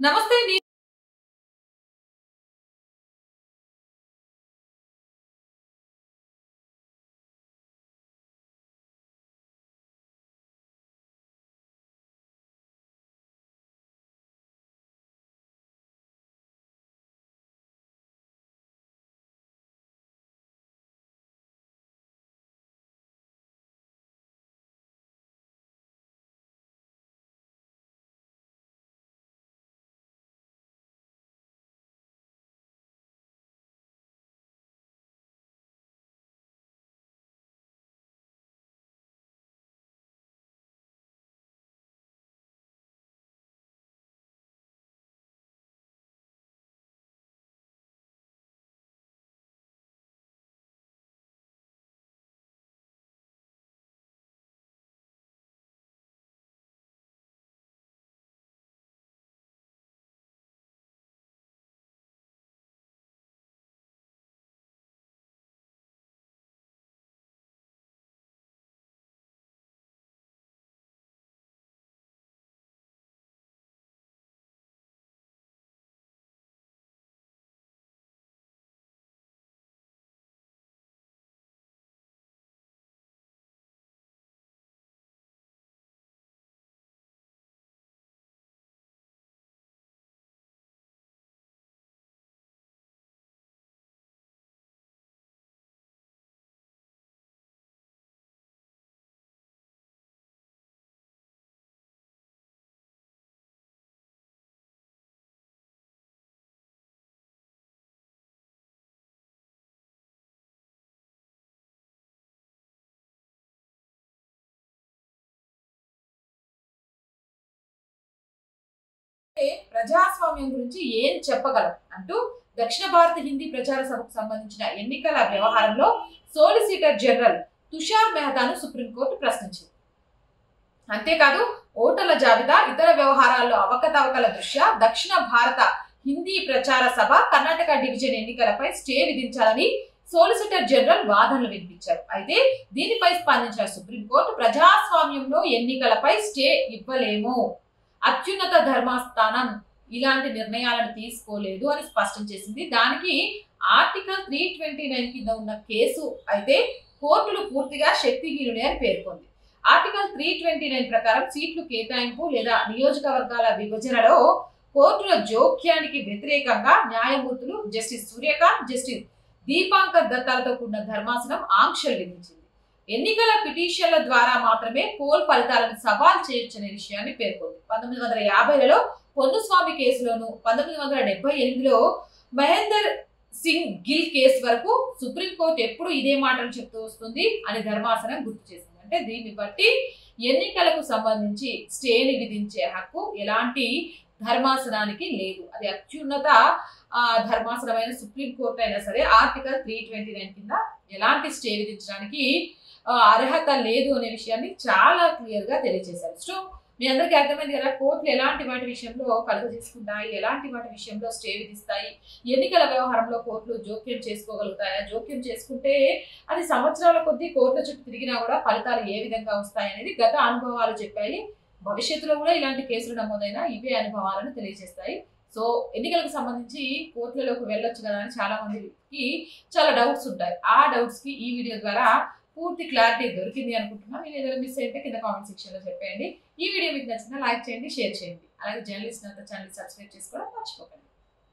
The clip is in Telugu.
నమస్తే నీ- ప్రజాస్వామ్యం గురించి ఏం చెప్పగలం అంటూ దక్షిణ భారత హిందీ ప్రచార సభకు సంబంధించిన ఎన్నికల వ్యవహారంలో సోలిసిటర్ జనరల్ తుషార్ మెహతాను సుప్రీంకోర్టు ప్రశ్నించింది అంతేకాదు ఓటర్ల జాబితా ఇతర వ్యవహారాల్లో అవకతవకల దృష్ట్యా దక్షిణ భారత హిందీ ప్రచార సభ కర్ణాటక డివిజన్ ఎన్నికలపై స్టే విధించాలని సోలిసిటర్ జనరల్ వాదనలు వినిపించారు అయితే దీనిపై స్పందించిన సుప్రీంకోర్టు ప్రజాస్వామ్యంలో ఎన్నికలపై స్టే ఇవ్వలేము అత్యున్నత ధర్మస్థానం ఇలాంటి నిర్ణయాలను తీసుకోలేదు అని స్పష్టం చేసింది దానికి ఆర్టికల్ త్రీ ట్వంటీ నైన్ కింద ఉన్న కేసు అయితే కోర్టులు పూర్తిగా శక్తిహీనులే అని పేర్కొంది ఆర్టికల్ త్రీ ట్వంటీ నైన్ ప్రకారం సీట్లు కేటాయింపు లేదా నియోజకవర్గాల విభజనలో కోర్టుల జోక్యానికి వ్యతిరేకంగా న్యాయమూర్తులు జస్టిస్ సూర్యకాంత్ జస్టిస్ దీపాంకర్ దత్తాలతో కూడిన ధర్మాసనం ఆంక్షలు విధించింది ఎన్నికల పిటిషన్ల ద్వారా మాత్రమే పోల్ ఫలితాలను సవాల్ చేయొచ్చనే విషయాన్ని పేర్కొంది పంతొమ్మిది వందల యాభైలలో పొన్నుస్వామి కేసులోను పంతొమ్మిది వందల డెబ్బై ఎనిమిదిలో మహేందర్ సింగ్ గిల్ కేసు వరకు సుప్రీంకోర్టు ఎప్పుడు ఇదే మాటలు చెప్తూ వస్తుంది అని ధర్మాసనం గుర్తు చేసింది అంటే దీన్ని బట్టి ఎన్నికలకు సంబంధించి స్టేని విధించే హక్కు ఎలాంటి ధర్మాసనానికి లేదు అది అత్యున్నత ఆ, ధర్మాసనమైన సుప్రీంకోర్టు అయినా సరే ఆర్టికల్ త్రీ ట్వంటీ నైన్ కింద ఎలాంటి స్టే విధించడానికి ఆ, అర్హత లేదు అనే విషయాన్ని చాలా క్లియర్ గా తెలియజేశారు సో మీ అందరికీ అర్థమైంది కదా కోర్టులు ఎలాంటి వాటి విషయంలో కలుగ తీసుకుంటాయి ఎలాంటి వాటి విషయంలో స్టే విధిస్తాయి ఎన్నికల వ్యవహారంలో కోర్టులు జోక్యం చేసుకోగలుగుతాయా జోక్యం చేసుకుంటే అది సంవత్సరాల కొద్దీ కోర్టుల చుట్టూ తిరిగినా కూడా ఫలితాలు ఏ విధంగా వస్తాయి అనేది గత అనుభవాలు చెప్పాయి భవిష్యత్తులో కూడా ఇలాంటి కేసులు నమోదైనా ఇవే అనుభవాలను తెలియజేస్తాయి సో ఎన్నికలకు సంబంధించి కోర్టులలోకి వెళ్ళొచ్చు కదా అని చాలా మందికి చాలా డౌట్స్ ఉంటాయి ఆ డౌట్స్ కి ఈ వీడియో ద్వారా పూర్తి క్లారిటీ దొరికింది అనుకుంటున్నాను నేను ఏదైనా మిస్ అయితే కింద కామెంట్ సెక్షన్ లో చెప్పేయండి ఈ వీడియో మీకు నచ్చినా లైక్ చేయండి షేర్ చేయండి అలాగే జర్నలిస్ట్ అంతా ఛానల్ సబ్స్క్రైబ్ చేసుకోవడం మర్చిపోకండి